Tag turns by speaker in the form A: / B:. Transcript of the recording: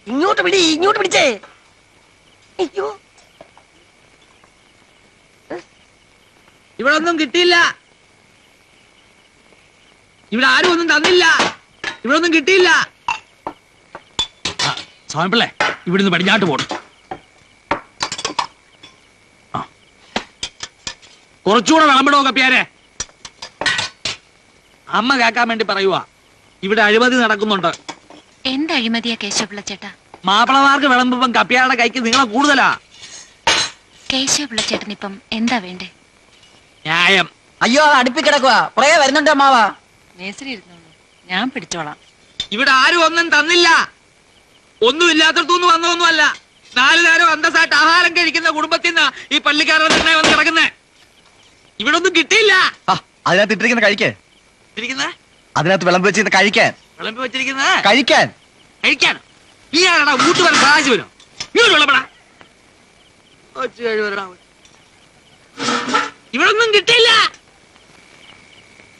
A: ഇങ്ങോട്ട് പിടി ഇങ്ങോട്ട് പിടിച്ചേ അയ്യോ
B: ഇവിടെ ഒന്നും കിട്ടിയില്ല ഇവിടെ ആരും ഒന്നും തന്നില്ല ഇവിടെ ഒന്നും കിട്ടിയില്ല സ്വാമിപ്പിള്ളേ ഇവിടുന്ന് പടിഞ്ഞാട്ട് പോണം ആ. കുറച്ചുകൂടെ വിളമ്പിടോ കപ്പിയാരെ അമ്മ കേക്കാൻ വേണ്ടി പറയുവാ ഇവിടെ അഴിമതി നടക്കുന്നുണ്ട്
C: എന്ത് അഴിമതിയാ കേശവപിള്ള ചേട്ടാ
B: മാപ്പിളമാർക്ക് വിളമ്പുമ്പം കപ്പിയാരുടെ കൈക്ക് നിങ്ങളെ കൂടുതലാ
C: കേശവപിള്ള ചേട്ടനിപ്പം എന്താ വേണ്ടേ
B: ന്യായം
A: അയ്യോ അത് അടുപ്പി കിടക്കുക കുറേ വരുന്നുണ്ട് അമ്മാവാ
C: മേസരി ഇരുന്നോളൂ ഞാൻ പിടിച്ചോളാം
B: ഇവിടെ ആരും ഒന്നും തന്നില്ല ഒന്നും ഇല്ലാത്തടത്തുനിന്ന് വന്നതൊന്നുമല്ല നാല് നേരം അന്തസ്സായിട്ട് ആഹാരം കഴിക്കുന്ന കുടുംബത്തിൽ നിന്നാ ഈ പള്ളിക്കാരുടെ നിർണയം വന്ന് കിടക്കുന്നേ ഇവിടെ ഒന്നും കിട്ടിയില്ല
D: ആ, അതിനകത്ത് ഇട്ടിരിക്കുന്ന കഴിക്കേ
B: ഇരിക്കുന്നേ
D: അതിനകത്ത് വിളമ്പ് വെച്ചിരുന്ന് കഴിക്കാൻ
B: വിളമ്പി വെച്ചിരിക്കുന്നേ
D: കഴിക്കാൻ
B: കഴിക്കാൻ നീ ആരാടാ ഊട്ടുവരെ സഹായിച്ചു വരും ഇങ്ങോട്ട് വിളമ്പടാ ഒച്ച കഴിവ് വരടാ. ഇവിടെ ഒന്നും കിട്ടിയില്ല